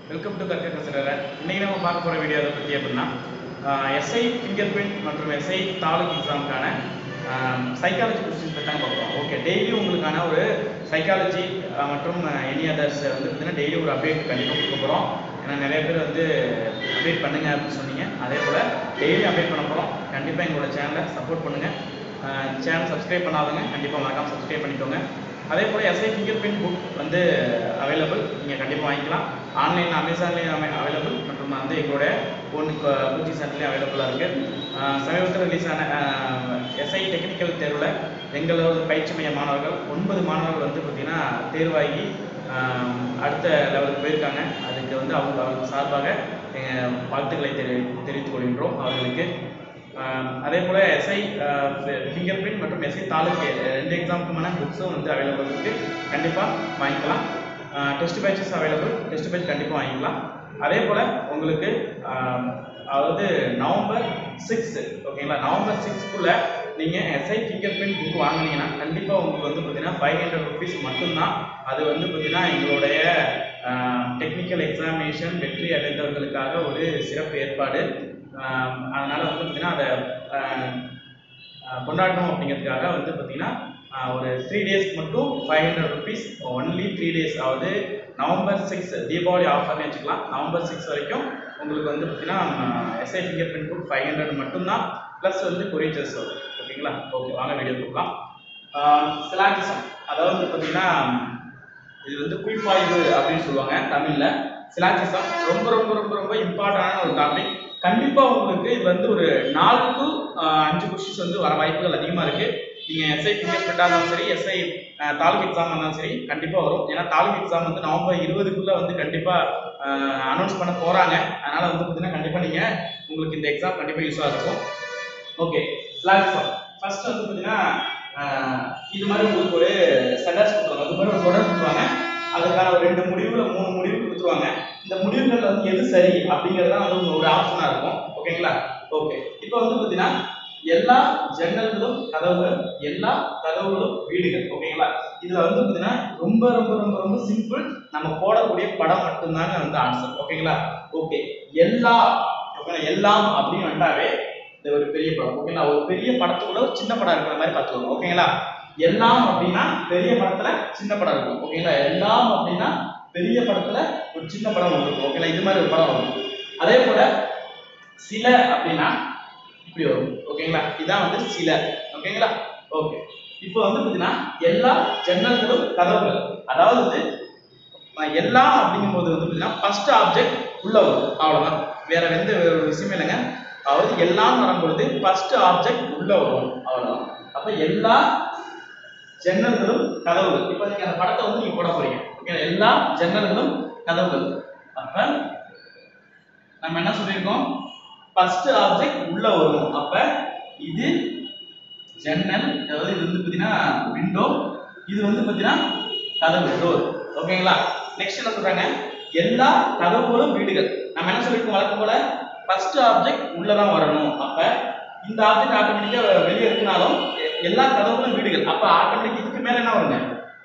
Welcome to கற்க கசடர இன்னைக்கு நம்ம பார்க்க போகிற வீடியோ அதை பற்றி அப்படின்னா எஸ்ஐ ஃபிங்கர் பிரிண்ட் மற்றும் எஸ்ஐ தாலுக் எக்ஸாமுக்கான சைக்காலஜி கொஸ்டின்ஸ் பற்றி தான் பார்க்குறோம் ஓகே டெய்லி உங்களுக்கான ஒரு சைக்காலஜி மற்றும் எனி அதர்ஸ் வந்து பார்த்தீங்கன்னா டெய்லி ஒரு அப்டேட் கண்டிப்பாக கொடுக்க போகிறோம் ஏன்னா நிறைய பேர் வந்து அப்டேட் பண்ணுங்க அப்படின்னு சொன்னீங்க அதே போல் டெய்லி அப்டேட் பண்ண போகிறோம் கண்டிப்பாக எங்களோட சேனலை சப்போர்ட் பண்ணுங்கள் சேனல் சப்ஸ்கிரைப் பண்ணாதவங்க கண்டிப்பாக மறக்காம சப்ஸ்கிரைப் பண்ணிக்கோங்க அதே போல் எஸ்ஐ ஃபிங்கர் பிரிண்ட் புக் வந்து அவைலபிள் நீங்கள் கண்டிப்பாக வாங்கிக்கலாம் ஆன்லைன் அமேசான்லேயும் அவைலபிள் மற்றும் வந்து எங்களுடைய ஓன் கோச்சிங் சென்டர்லேயும் அவைலபிளாக இருக்குது சமீபத்தில் ரிலீஸ் ஆன எஸ்ஐ டெக்னிக்கல் தேர்வில் எங்களோட பயிற்சி மைய மாணவர்கள் ஒன்பது மாணவர்கள் வந்து பார்த்திங்கன்னா தேர்வாகி ஆஹ், அடுத்த லெவலுக்கு போயிருக்காங்க அதுக்கு வந்து அவங்க அவருக்கு சார்பாக எங்கள் வாழ்த்துக்களை தெரி தெரிவித்துக் கொள்கின்றோம் அவர்களுக்கு ஆஹ் அதே போல் எஸ்ஐ ஃபிங்கர் பிரிண்ட் மற்றும் எஸ்ஐ தாலுக்கு ரெண்டு எக்ஸாமுக்குமான புக்ஸும் வந்து அவைலபிள் இருக்கு கண்டிப்பாக வாங்கிக்கலாம் test batches available test batch கண்டிப்பாக வாங்கிக்கலாம் அதே போல் உங்களுக்கு ஆஹ் அதாவது நவம்பர் சிக்ஸ் ஓகேங்களா நவம்பர் சிக்ஸ்க்குள்ளே நீங்கள் எஸ்ஐ ஃபிங்கர் பிரிண்ட் புக் வாங்குனீங்கன்னா கண்டிப்பாக உங்களுக்கு வந்து பார்த்தீங்கன்னா ஃபைவ் ஹண்ட்ரட் ருபீஸ் மட்டும்தான் அது வந்து பார்த்தீங்கன்னா எங்களுடைய டெக்னிக்கல் எக்ஸாமினேஷன் வெற்றி அடைந்தவர்களுக்காக ஒரு சிறப்பு ஏற்பாடு ஆஹ் அதனால வந்து பார்த்தீங்கன்னா அதை ஆஹ் ஆஹ் கொண்டாடணும் அப்படிங்கிறதுக்காக வந்து பார்த்தீங்கன்னா ஆஹ் ஒரு த்ரீ டேஸ்க்கு மட்டும் five hundred rupees only three days அதாவது நவம்பர் சிக்ஸ் தீபாவளி ஆஃபர்னு வச்சுக்கலாம் நவம்பர் சிக்ஸ் வரைக்கும் உங்களுக்கு வந்து பார்த்தீங்கன்னா SI finger print book five hundred மட்டும்தான் ப்ளஸ் வந்து கொரியர்ஸ் வரும் ஓகேங்களா ஓகே வாங்க வீடியோ கொடுக்கலாம் சிலாட்டிசம் அதாவது வந்து பார்த்தீங்கன்னா இது வந்து குயிப்பாய்வு அப்படின்னு சொல்லுவாங்க தமிழ்ல சிலாச்சிசம் ரொம்ப ரொம்ப ரொம்ப ரொம்ப இம்பார்ட்டண்டான ஒரு டாபிக் கண்டிப்பா உங்களுக்கு இது வந்து ஒரு நாலு டு அஞ்சு கொஸ்டின்ஸ் வந்து வர வாய்ப்புகள் அதிகமா இருக்கு நீங்க எஸ்ஐ ஃபிங்கர் பிரிண்டா இருந்தாலும் சரி எஸ்ஐ தாலுக் எக்ஸாம் இருந்தாலும் சரி கண்டிப்பா வரும் ஏன்னா தாலுக் எக்ஸாம் வந்து நவம்பர் இருபதுக்குள்ள வந்து கண்டிப்பா அனௌன்ஸ் பண்ண போறாங்க அதனால வந்து பார்த்தீங்கன்னா கண்டிப்பா நீங்க உங்களுக்கு இந்த எக்ஸாம் கண்டிப்பா யூஸாக இருக்கும் ஓகே ஸ்லாக்ஸம் ஃபர்ஸ்ட் வந்து பார்த்தீங்கன்னா ஆஹ், இது மாதிரி உங்களுக்கு ஒரு ஸ்டண்டர்ஸ் கொடுத்துருவாங்க அது மாதிரி ஒரு தொடர் கொடுத்துருவாங்க அதுக்கான ஒரு ரெண்டு முடிவுல மூணு முடிவு கொடுத்துருவாங்க இந்த முடிவுகள் வந்து எது சரி அப்படிங்கிறது தான் வந்து ஒரு ஆப்ஷனாக இருக்கும் ஓகேங்களா ஓகே இப்போ வந்து பார்த்தீங்கன்னா எல்லா ஜன்னல்களும் கதவுகள் எல்லா கதவுகளும் வீடுகள் ஓகேங்களா இதுல வந்து பார்த்தீங்கன்னா ரொம்ப ரொம்ப ரொம்ப ரொம்ப சிம்பிள் நம்ம போடக்கூடிய படம் மட்டும்தாங்க வந்து ஆன்சர் ஓகேங்களா ஓகே எல்லா ஓகேங்களா எல்லாம் அப்படின்னு வந்தாவே இது ஒரு பெரிய படம் ஓகேங்களா ஒரு பெரிய படத்துக்குள்ள ஒரு சின்ன படம் இருக்கிற மாதிரி பார்த்துக்கோங்க ஓகேங்களா எல்லாம் அப்படின்னா பெரிய படத்துல சின்ன படம் இருக்கும் ஓகேங்களா எல்லாம் அப்படின்னா பெரிய படத்துல ஒரு சின்ன படம் ஒன்று இருக்கும் ஓகேங்களா இது மாதிரி ஒரு படம் வரும் அதே போல சில அப்படின்னா இப்படி வரும் ஓகேங்களா இதான் வந்து சில ஓகேங்களா ஓகே இப்போ வந்து பார்த்தீங்கன்னா எல்லா ஜன்னல்களும் கதவுகள் அதாவது வந்து நான் எல்லாம் அப்படிங்கும்போது வந்து பார்த்தீங்கன்னா ஃபர்ஸ்ட் ஆப்ஜெக்ட் உள்ள வரும் அவ்வளவுதான் வேற எந்த ஒரு விஷயமே இல்லைங்க அதாவது எல்லாம் வரும்பொழுது ஃபர்ஸ்ட் ஆப்ஜெக்ட் உள்ள வரும் அவ்வளவுதான் அப்ப எல்லா ஜன்னல்களும் கதவுகள் இப்போ நீங்க அந்த படத்தை வந்து நீங்க போட போறீங்க ஓகே எல்லா ஜன்னல்களும் கதவுகள் அப்ப நம்ம என்ன சொல்லியிருக்கோம் ஃபர்ஸ்ட் ஆப்ஜெக்ட் உள்ள வரும் அப்ப இது ஜன்னல் அதாவது இது வந்து பார்த்தீங்கன்னா விண்டோ இது வந்து பார்த்தீங்கன்னா கதவு டோர் ஓகேங்களா நெக்ஸ்ட் என்ன சொல்றாங்க எல்லா கதவுகளும் வீடுகள் நம்ம என்ன சொல்லியிருக்கோம் வழக்கம் போல ஃபர்ஸ்ட் ஆப்ஜெக்ட் உள்ளதான் வரணும் அப்ப இந்த ஆப்ஜெக்ட் ஆட்டோமேட்டிக்கா வெளியே இருக்குனாலும் எ- எல்லா கதவுகளும் வீடுகள் அப்ப ஆட்டோமேட்டிக் இதுக்கு மேல என்ன வருங்க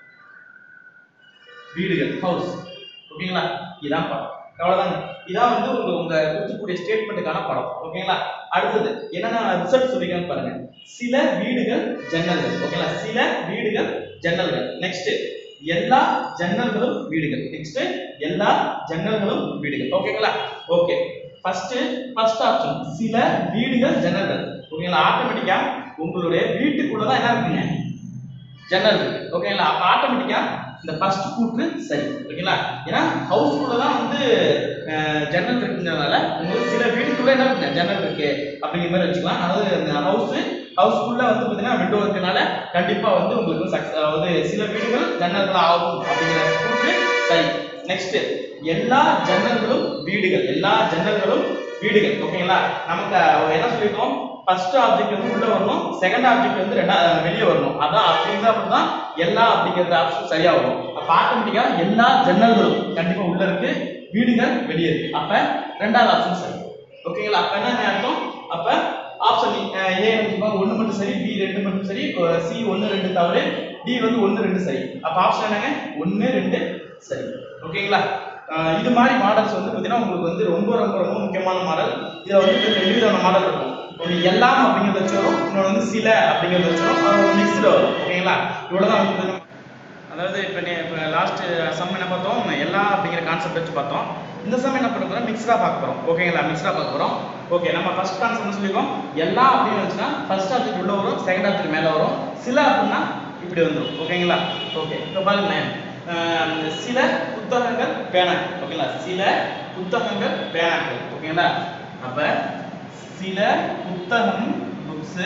வீடுகள் ஹவுஸ் ஓகேங்களா இதான் படம் அவ்வளவுதாங்க இதான் வந்து உங்க உங்க கொடுக்கக்கூடிய ஸ்டேட்மெண்ட்டுக்கான படம் ஓகேங்களா அடுத்தது என்னென்ன ரிசல்ட் சொல்லிக்கணும் பாருங்க சில வீடுகள் ஜன்னல்கள் ஓகேங்களா சில வீடுகள் ஜன்னல்கள் நெக்ஸ்ட் எல்லா ஜன்னல்களும் வீடுகள் நெக்ஸ்ட் எல்லா ஜன்னல்களும் வீடுகள் ஓகேங்களா ஓகே ஃபர்ஸ்ட் ஃபர்ஸ்ட் ஆப்ஷன் சில வீடுகள் ஜன்னல்கள் ஓகேங்களா ஆட்டோமேட்டிக்கா உங்களுடைய வீட்டுக்குள்ள தான் என்ன இருக்குங்க ஜன்னல் இருக்கு ஓகேங்களா அப்ப ஆட்டோமேட்டிக்கா இந்த ஃபர்ஸ்ட் கூற்று சரி ஓகேங்களா ஏன்னா ஹவுஸ்குள்ள தான் வந்து அஹ், ஜன்னல் இருக்குங்கிறதுனால உங்களுக்கு சில வீட்டுக்குள்ள என்ன இருக்குங்க ஜன்னல் இருக்கு அப்படிங்கிற மாதிரி வச்சுக்கலாம் அதாவது இந்த ஹவுஸ் ஹவுஸ்க்குள்ள வந்து பார்த்தீங்கன்னா விண்டோ இருக்கனால கண்டிப்பா வந்து உங்களுக்கு சக்ஸ் அதாவது சில வீடுகள் ஜன்னல்கள் ஆகும் அப்படிங்கிற கூற்று சரி நெக்ஸ்ட் எல்லா ஜன்னல்களும் வீடுகள் எல்லா ஜன்னல்களும் வீடுகள் ஓகேங்களா நமக்கு அஹ், என்ன சொல்லியிருக்கோம் ஃபர்ஸ்ட் ஆப்ஜெக்ட் வந்து உள்ள வரணும் செகண்ட் ஆப்ஜெக்ட் வந்து ரெண்டா வெளியே வரணும் அதான் அப்படி இருந்தா மட்டும் தான் எல்லா அப்படிங்கிறது ஆப்ஷன் சரியா வரும் அப்ப ஆட்டோமேட்டிக்கா எல்லா ஜன்னல்களும் கண்டிப்பா உள்ள இருக்கு வீடுகள் வெளியே இருக்கு அப்ப ரெண்டாவது ஆப்ஷன் சரி ஓகேங்களா அப்ப என்ன அர்த்தம் அப்ப ஆப்ஷன் ஏ ஒன்னு மட்டும் சரி பி ரெண்டு மட்டும் சரி சி ஒன்னு ரெண்டு தவறு டி வந்து ஒன்னு ரெண்டு சரி அப்ப ஆப்ஷன் என்னங்க ஒன்னு ரெண்டு சரி ஓகேங்களா ஆஹ் இது மாதிரி மாடல்ஸ் வந்து பார்த்தீங்கன்னா உங்களுக்கு வந்து ரொம்ப ரொம்ப ரொம்ப முக்கியமான மாடல் இதில் வந்து ரெண்டு விதமான மாடல் இருக்கும் ஒன்று எல்லாம் அப்படிங்கிறது வச்சு வரும் இன்னொன்று வந்து சில அப்படிங்கிறது வச்சு வரும் அது ஒரு மிக்ஸ்டு வரும் ஓகேங்களா இவ்வளோ தான் வந்து பார்த்தீங்கன்னா அதாவது இப்போ நீ இப்போ லாஸ்ட் சம் என்ன பார்த்தோம் எல்லா அப்படிங்கிற கான்செப்ட் வச்சு பார்த்தோம் இந்த சம் என்ன பண்ண போகிறோம் மிக்ஸ்டாக பார்க்க போகிறோம் ஓகேங்களா மிக்ஸ்டாக பார்க்க போகிறோம் ஓகே நம்ம ஃபர்ஸ்ட் கான்செப்ட் என்ன சொல்லியிருக்கோம் எல்லா அப்படின்னு வந்துச்சுன்னா ஃபர்ஸ்ட் ஆப்ஜெக்ட் உள்ள வரும் செகண்ட் ஆப்ஜெக்ட் மேலே வரும் சில அப்படின்னா இப்படி வந்துடும் ஓகேங்களா ஓகே இப்போ பாருங்களேன் ஆஹ் சில புத்தகங்கள் பேனாக்கள் ஓகேங்களா சில புத்தகங்கள் பேனாக்கள் ஓகேங்களா அப்போ சில புத்தகம் புக்ஸு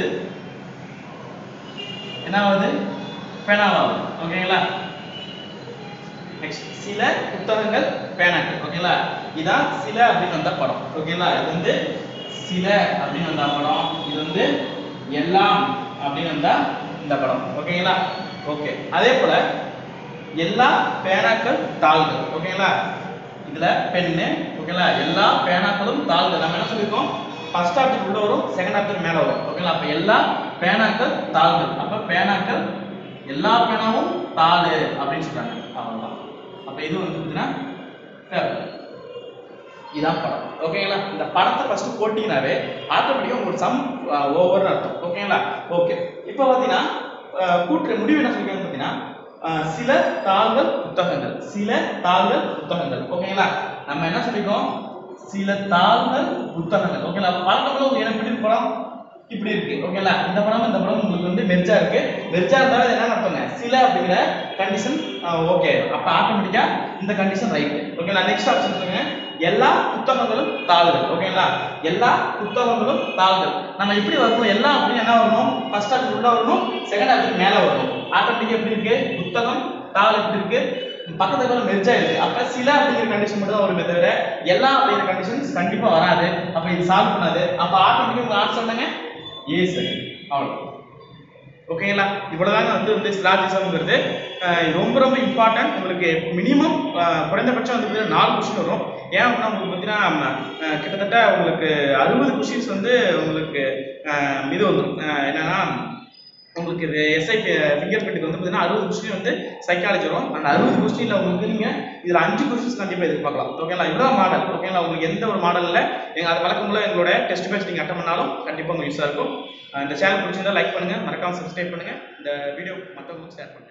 என்ன ஆகுது பேனாவாகுது ஓகேங்களா நெக்ஸ்ட் சில புத்தகங்கள் பேனாக்கள் ஓகேங்களா இதான் சில அப்படின்னு வந்த படம் ஓகேங்களா இது வந்து சில அப்படின்னு வந்த படம் இது வந்து எல்லாம் அப்படின்னு வந்தா இந்த படம் ஓகேங்களா ஓகே அதே போல எல்லா பேனாக்கள் தாள்கள் ஓகேங்களா இதுல பென்னு ஓகேங்களா எல்லா பேனாக்களும் தாள்கள் நம்ம என்ன சொல்லியிருக்கோம் ஃபர்ஸ்ட் ஆப்ஜெக்ட் உள்ள வரும் செகண்ட் ஆப்ஜெக்ட் மேல வரும் ஓகேங்களா அப்ப எல்லா பேனாக்கள் தாள்கள் அப்ப பேனாக்கள் எல்லா பேனாவும் தாளு அப்படின்னு சொல்றாங்க அவ்வளவுதான் அப்ப இது வந்து பார்த்தீங்கன்னா fair. இதான் படம் ஓகேங்களா இந்த படத்தை ஃபர்ஸ்ட் போட்டீங்கன்னாவே ஆட்டோமேட்டிக்காக உங்களுக்கு சம் ஓவர்னு அர்த்தம் ஓகேங்களா ஓகே இப்போ பார்த்தீங்கன்னா அஹ், கூட்டுற முடிவு என்ன சொல்லிருக்காங்க பார்த்தீங்கன்னா அஹ், சில தாள்கள் புத்தகங்கள் சில தாள்கள் புத்தகங்கள் ஓகேங்களா நம்ம என்ன சொல்லிருக்கோம் சில தாள்கள் புத்தகங்கள் ஓகேங்களா படத்துல உங்களுக்கு எனக்கு பிடிக்கும் படம் இப்படி இருக்கு ஓகேங்களா இந்த படம் இந்த படம் உங்களுக்கு வந்து மெர்ஜா இருக்கு மெர்ஜா இருந்தாலும் இது என்ன அர்த்தங்க சில அப்படிங்கிற கண்டிஷன் ஓகே அப்ப ஆட்டோமேட்டிக்கா இந்த கண்டிஷன் ரைட் ஓகேங்களா நெக்ஸ்ட் ஆப்ஷன் சொல்லுங்க எல்லா புத்தகங்களும் தாள்கள் ஓகேங்களா எல்லா புத்தகங்களும் தாள்கள் நம்ம எப்படி வரணும் எல்லா அப்படின்னு என்ன வரணும் ஃபர்ஸ்ட் ஆப்ஷன் உள்ள வரணும் செகண்ட் ஆப்ஷன் மேல வரணும் ஆட்டோமேட்டிக்கா எப்படி இருக்கு புத்தகம் தாள் எப்படி இருக்கு பக்கத்துல கூட மெர்ஜா இருக்கு அப்ப சில அப்படிங்கிற கண்டிஷன் மட்டும் தான் வருமே தவிர எல்லா அப்படிங்கிற கண்டிஷன்ஸ் கண்டிப்பா வராது அப்ப இது சால்வ் பண்ணாது அப்ப ஆட்டோமேட்டிக்கா உங்க ஆன்சர் என்னங்க ஏ சரி அவ்வளோ ஓகேங்களா இவ்வளவுதாங்க வந்து வந்து ஸ்லாஜிசம்ங்கிறது ரொம்ப ரொம்ப இம்பார்ட்டன்ட் உங்களுக்கு மினிமம் குறைந்தபட்சம் வந்து பார்த்தீங்கன்னா நாலு கொஸ்டின் வரும் ஏன் அப்படின்னா உங்களுக்கு பார்த்தீங்கன்னா அஹ், கிட்டத்தட்ட உங்களுக்கு அறுபது கொஸ்டின்ஸ் வந்து உங்களுக்கு அஹ், இது வந்துடும் என்னன்னா உங்களுக்கு இது எஸ்ஐ ஃபிங்கர் பிரிண்ட்டுக்கு வந்து பார்த்தீங்கன்னா அறுபது கொஸ்டின் வந்து சைக்காலஜி வரும் அந்த அறுபது கொஸ்டினில் உங்களுக்கு நீங்கள் இதில் அஞ்சு கொஸ்டின்ஸ் கண்டிப்பாக எதிர்பார்க்கலாம் ஓகேங்களா இவ்வளோ மாடல் ஓகேங்களா உங்களுக்கு எந்த ஒரு மாடலில் எங்கள் அது வழக்கம்போல எங்களோட டெஸ்ட் பேட்ச் நீங்கள் அட்டன் பண்ணாலும் கண்டிப்பாக உங்களுக்கு யூஸாக இருக்கும் அஹ் இந்த சேனல் பிடிச்சிருந்தா லைக் பண்ணுங்கள் மறக்காமல் சப்ஸ்கிரைப் பண்ணுங்கள் இந்த வீடியோ மற்றவங்களுக்கு ஷேர் பண்ணுங்கள்